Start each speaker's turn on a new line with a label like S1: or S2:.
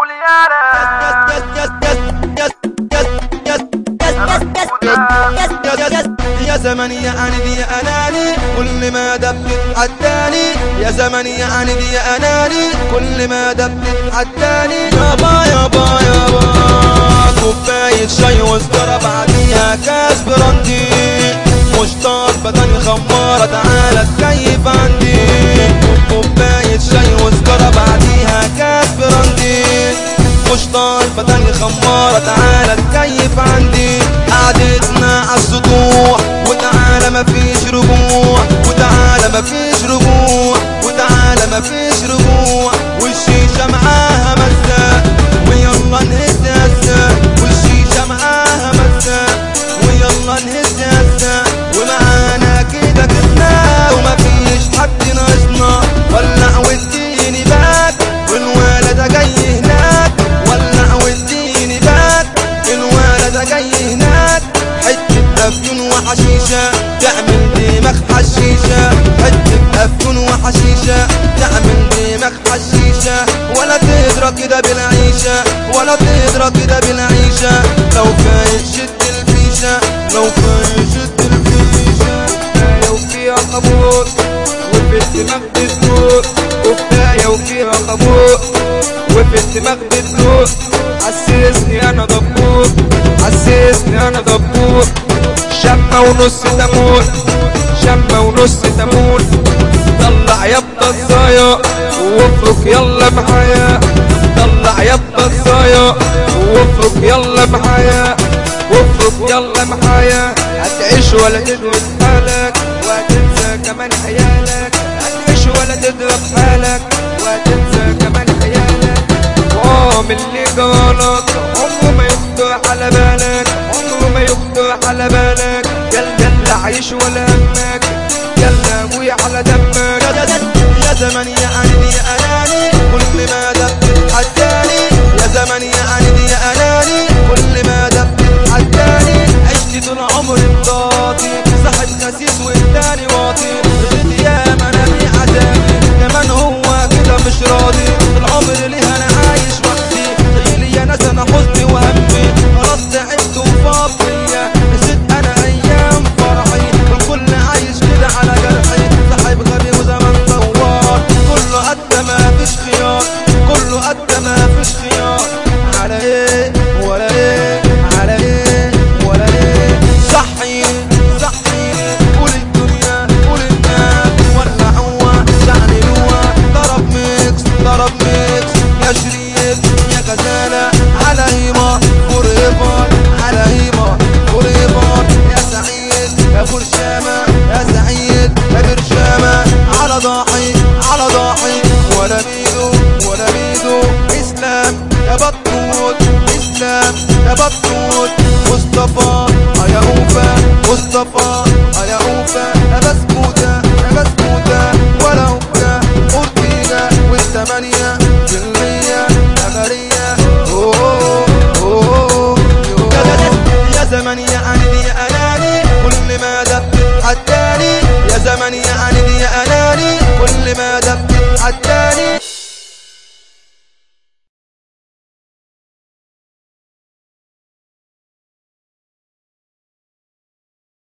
S1: يا زمن يا أني يا أناني كل ما دبت حداني يا زمن يا أني يا أناني كل ما دبت حداني يابا يابا يابا كوباية شاي وسجارة بعديها كاس براندي مشتاق بدني خمارة تعالى تكيف عندي كوباية شاي وسجارة بعديها كاس براندي مشتاق بدني خمارة تعالى تكيف عندي قعدتنا عالسطوح وتعالى مفيش رجوع وتعالى مفيش رجوع وتعالى مفيش رجوع والشيشة معاها مزة ويلا نهز هزة والشيشة معاها مزة ويلا نهز هزة ومعانا كده كدنا ومفيش حد ناقصنا ولع واديني باك والولد جاي هناك ولع واديني باك الولد جاي هناك حتة أفيون وحشيشة تعمل دماغ حشيشة حتة أفيون وحشيشة تعمل دماغ حشيشة ولا تدرى كده بالعيشة ولا تدرى كده بالعيشة لو فايت شد الفيشة لو فايت شد الفيشة
S2: كفاية وفيها قبول وفي الدماغ بتدور كفاية وفيها قبول وفي الدماغ بتدور حسسني انا دبور حسسني انا دبور شمة ونص تمون شمة ونص تمون طلع يبا الزايا وافرك يلا معايا طلع يبا الزايا وافرك يلا معايا وافرك يلا معايا هتعيش ولا تدرس حالك وهتنسى كمان حيالك هتعيش ولا تضرب حالك وهتنسى كمان حيالك وعامل اللي جرالك عمره ما يخطر على بالك عمره ما يخطر على بالك يلا يلا عيش ولا همك يلا ابويا على دمك
S1: يا زمن يا عيني يا أناني كل ما دبت حداني يا زمن يا عيني يا أناني كل ما دبت حداني عشت طول عمري مضاطي صاحب خسيس والتاني واطي غلط يا منامي عذابي كمان هو كده مش راضي طول عمري ليه أنا عايش وحدي تخيلي يا ناس أنا حزني وهمي خلاص تعبت وفاض فيا نسيت أنا أيام فرحي والكل عايش كده على جرحي صاحب غبي وزمن دوار كله قد ما فيش خيار كله قد ما فيش خيار على ايه ولا ايه على ايه ولا ايه صحي صحي قول الدنيا قول الناس ولعوها شعللوها ضرب ميكس ضرب ميكس يا شريف يا غزالة على هيما فوريفر على هيما فوريفر يا سعيد يا برشامة يا سعيد يا برشامة على ضاحي على ضاحي ولا ميدو ولا ميدو اسلام يا بطوط اسلام يا بطوط مصطفى يا اوفا مصطفى يا اوفا